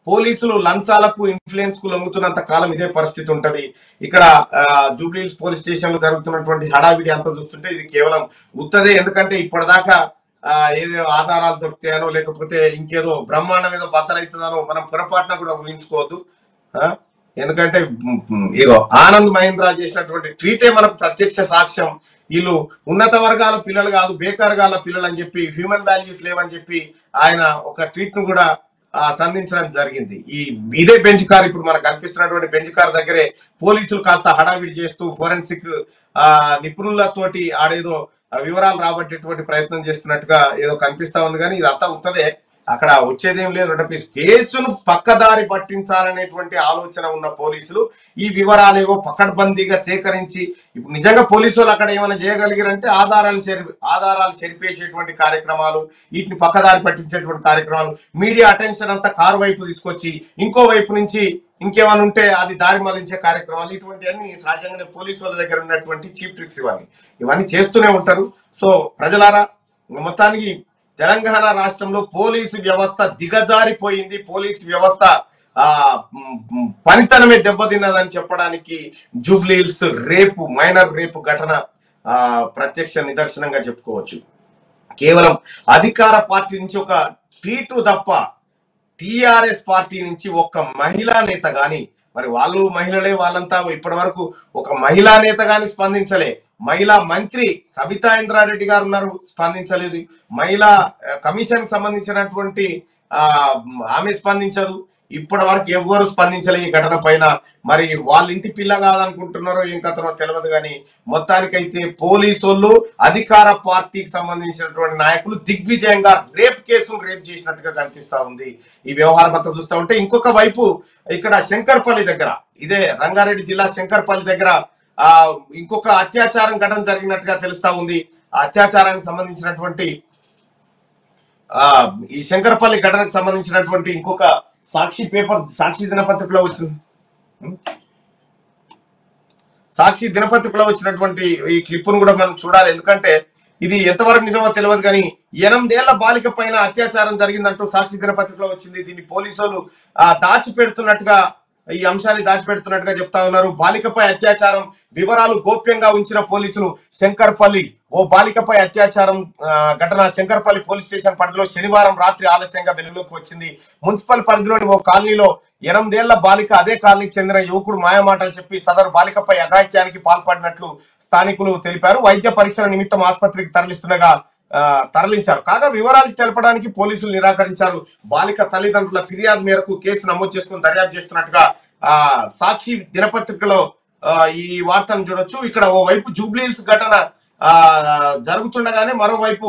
పోలీసులు లంచాలకు ఇన్ఫ్లుయెన్స్ కు లొంగుతున్నంత కాలం ఇదే పరిస్థితి ఉంటది ఇక్కడ జూబ్లీహిల్స్ పోలీస్ స్టేషన్ లో జరుగుతున్నటువంటి హడావిడి అంతా చూస్తుంటే ఇది కేవలం ఉత్తదే ఎందుకంటే ఇప్పటిదాకా ఆ, ఏదో ఆధారాలు దొరుకుతాయనో లేకపోతే ఇంకేదో బ్రహ్మాండం ఏదో బద్దలవుతుందనో మనం పొరపాటున కూడా ఊహించుకోవద్దు ఆ? ఎందుకంటే మ్, మ్, ఇగో ఆనంద్ మహేంద్ర చేసినటువంటి ట్వీటే మనకు ప్రత్యక్ష సాక్ష్యం వీళ్ళు ఉన్నత వర్గాల పిల్లలు కాదు బేకార్గాల పిల్లలు అని చెప్పి హ్యూమన్ వాల్యూస్ లేవని చెప్పి ఆయన ఒక ట్వీట్ ను కూడా ఆ, సంధించడం జరిగింది ఈ ఇదే బెంచ్ కార్ ఇప్పుడు మనకు కనిపిస్తున్నటువంటి బెంచ్ కార్ దగ్గరే పోలీసులు కాస్త హడావిడి చేస్తూ ఫోరెన్సిక్ ఆ నిపుణులతోటి ఆడేదో ఆ, వివరాలు రాబట్టేటువంటి ప్రయత్నం చేస్తున్నట్టుగా ఏదో కనిపిస్తా ఉంది కానీ ఇదంతా ఉత్తదే అక్కడ వచ్చేదేం లేదు అంటే కేసును పక్కదారి పట్టించాలనేటువంటి ఆలోచన ఉన్న పోలీసులు ఈ వివరాలు ఏవో పకడ్బందీగా సేకరించి ఇప్పుడు నిజంగా పోలీసు వాళ్ళు అక్కడ ఏమైనా చేయగలిగారంటే ఆధారాలు చెరి ఆధారాలు చెరిపేసేటువంటి కార్యక్రమాలు వీటిని పక్కదారి పట్టించేటువంటి కార్యక్రమాలు మీడియా అటెన్షన్ అంతా కారు వైపు తీసుకొచ్చి ఇంకో వైపు నుంచి ఇంకేమైనా ఉంటే అది దారి మళ్లించే కార్యక్రమాలు ఇటువంటివన్నీ సహజంగానే పోలీసు వాళ్ళ దగ్గర ఉన్నటువంటి చీప్ ట్రిక్స్ ఇవన్నీ ఇవన్నీ చేస్తూనే ఉంటారు సో ప్రజలారా మొత్తానికి తెలంగాణ రాష్ట్రంలో పోలీసు వ్యవస్థ దిగజారిపోయింది పోలీసు వ్యవస్థ ఆ మ్, మ్, పనితనమే దెబ్బతిన్నదని చెప్పడానికి జూబ్లీహిల్స్ రేపు మైనర్ రేపు ఘటన ఆ ప్రత్యక్ష నిదర్శనంగా చెప్పుకోవచ్చు కేవలం అధికార పార్టీ నుంచి ఒక ట్వీటు తప్ప టిఆర్ఎస్ పార్టీ నుంచి ఒక్క మహిళా నేత గాని మరి వాళ్ళు మహిళలే వాళ్ళంతా ఇప్పటి వరకు ఒక మహిళా నేత గాని స్పందించలే మహిళా మంత్రి సబితా ఇంద్రారెడ్డి గారు ఉన్నారు స్పందించలేదు మహిళా ఆ, కమిషన్ సంబంధించినటువంటి ఆ ఆమె స్పందించదు ఇప్పటి వరకు ఎవ్వరు స్పందించలే ఈ ఘటన పైన మరి వాళ్ళ ఇంటి పిల్ల కాదనుకుంటున్నారో ఏం కథనో తెలియదు కానీ మొత్తానికైతే పోలీసోళ్ళు అధికార పార్టీకి సంబంధించినటువంటి నాయకులు దిగ్విజయంగా రేప్ కేసును రేప్ చేసినట్టుగా కనిపిస్తా ఉంది ఈ వ్యవహారం అంతా చూస్తా ఉంటే ఇంకొక వైపు ఇక్కడ శంకర్పల్లి దగ్గర ఇదే రంగారెడ్డి జిల్లా శంకర్పల్లి దగ్గర ఆ ఇంకొక అత్యాచారం ఘటన జరిగినట్టుగా తెలుస్తా ఉంది ఆ అత్యాచారానికి సంబంధించినటువంటి ఆ ఈ శంకరపల్లి ఘటనకు సంబంధించినటువంటి ఇంకొక సాక్షి పేపర్ సాక్షి దినపత్రికలో వచ్చిన సాక్షి దినపత్రికలో వచ్చినటువంటి ఈ క్లిప్పును కూడా మనం చూడాలి ఎందుకంటే ఇది ఎంతవరకు నిజమో తెలియదు కానీ ఎనిమిదేళ్ల బాలిక పైన అత్యాచారం జరిగిందంటూ సాక్షి దినపత్రికలో వచ్చింది దీన్ని పోలీసులు ఆ, దాచిపెడుతున్నట్టుగా ఈ అంశాన్ని దాచిపెడుతున్నట్టుగా చెప్తా ఉన్నారు బాలికపై అత్యాచారం వివరాలు గోప్యంగా ఉంచిన పోలీసులు శంకర్పల్లి ఓ బాలికపై అత్యాచారం ఆ, ఘటన శంకర్పల్లి పోలీస్ స్టేషన్ పరిధిలో శనివారం రాత్రి ఆలస్యంగా వెలుగులోకి వచ్చింది మున్సిపల్ పరిధిలోని ఓ కాలనీలో ఎనిమిదేళ్ల బాలిక అదే కాలనీకి చెందిన యువకుడు మాయమాటలు చెప్పి సదరు బాలికపై అఘాయిత్యానికి పాల్పడినట్లు స్థానికులు తెలిపారు వైద్య పరీక్షల నిమిత్తం ఆసుపత్రికి తరలిస్తుండగా ఆ, తరలించారు కాగా వివరాలు తెలపడానికి పోలీసులు నిరాకరించారు బాలిక తల్లిదండ్రుల ఫిర్యాదు మేరకు కేసు నమోదు చేసుకుని దర్యాప్తు చేస్తున్నట్టుగా ఆ సాక్షి దినపత్రికలో ఆ, ఈ వార్తను చూడొచ్చు ఇక్కడ ఓ వైపు జూబ్లీహిల్స్ ఘటన ఆ జరుగుతుండగానే మరోవైపు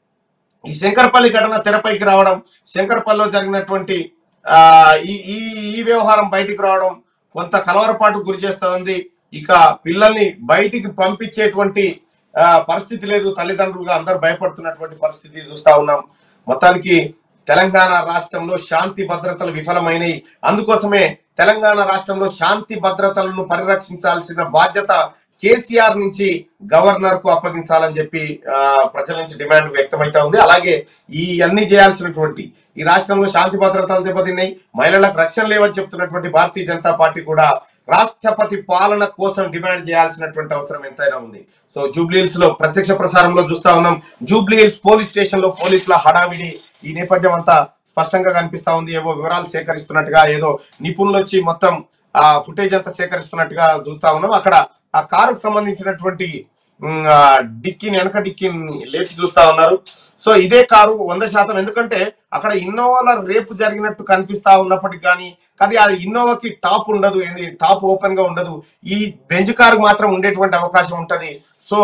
ఈ శంకర్పల్లి ఘటన తెరపైకి రావడం శంకర్పల్లిలో జరిగినటువంటి ఆ ఈ ఈ ఈ వ్యవహారం బయటికి రావడం కొంత కలవరపాటు గురి చేస్తా ఉంది ఇక పిల్లల్ని బయటికి పంపించేటువంటి ఆ, పరిస్థితి లేదు తల్లిదండ్రులుగా అందరు భయపడుతున్నటువంటి పరిస్థితి చూస్తా ఉన్నాం మొత్తానికి తెలంగాణ రాష్ట్రంలో శాంతి భద్రతలు విఫలమైనవి అందుకోసమే తెలంగాణ రాష్ట్రంలో శాంతి భద్రతలను పరిరక్షించాల్సిన బాధ్యత కేసీఆర్ నుంచి గవర్నర్ కు అప్పగించాలని చెప్పి ఆ, ప్రజల నుంచి డిమాండ్ వ్యక్తమైతా ఉంది అలాగే ఈ అన్ని చేయాల్సినటువంటి ఈ రాష్ట్రంలో శాంతి భద్రతలు దెబ్బతిన్నాయి మహిళలకు రక్షణ లేవని చెప్తున్నటువంటి భారతీయ జనతా పార్టీ కూడా రాష్ట్రపతి పాలన కోసం డిమాండ్ చేయాల్సినటువంటి అవసరం ఎంతైనా ఉంది సో జూబ్లీహిల్స్ లో ప్రత్యక్ష ప్రసారంలో చూస్తా ఉన్నాం జూబ్లీహిల్స్ పోలీస్ స్టేషన్ లో పోలీసుల హడావిడి ఈ నేపథ్యం అంతా స్పష్టంగా కనిపిస్తా ఉంది ఏవో వివరాలు సేకరిస్తున్నట్టుగా ఏదో నిపుణులు వచ్చి మొత్తం ఆ ఫుటేజ్ అంతా సేకరిస్తున్నట్టుగా చూస్తా ఉన్నాం అక్కడ ఆ కారుకు సంబంధించినటువంటి ఉమ్, ఆ డిక్కీని వెనక డిక్కీని లేపి చూస్తా ఉన్నారు సో ఇదే కారు వంద శాతం ఎందుకంటే అక్కడ ఇన్నోవాల రేపు జరిగినట్టు కనిపిస్తా ఉన్నప్పటికీ కానీ కానీ అది ఇన్నోవాకి టాప్ ఉండదు ఏంది టాప్ ఓపెన్ గా ఉండదు ఈ బెంజ్ కారు మాత్రం ఉండేటువంటి అవకాశం ఉంటది సో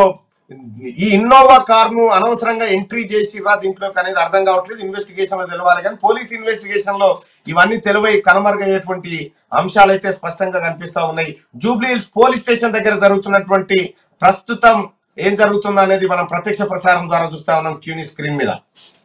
ఈ ఇన్నోవా కార్ ను అనవసరంగా ఎంట్రీ చేసి రా దీంట్లోకి అనేది అర్థం కావట్లేదు ఇన్వెస్టిగేషన్ లో తెలవాలి కానీ పోలీస్ ఇన్వెస్టిగేషన్ లో ఇవన్నీ తెలివై కనుమరుగయ్యేటువంటి అంశాలు అయితే స్పష్టంగా కనిపిస్తా ఉన్నాయి జూబ్లీ హిల్స్ పోలీస్ స్టేషన్ దగ్గర జరుగుతున్నటువంటి ప్రస్తుతం ఏం జరుగుతుందో అనేది మనం ప్రత్యక్ష ప్రసారం ద్వారా చూస్తా ఉన్నాం క్యూని స్క్రీన్ మీద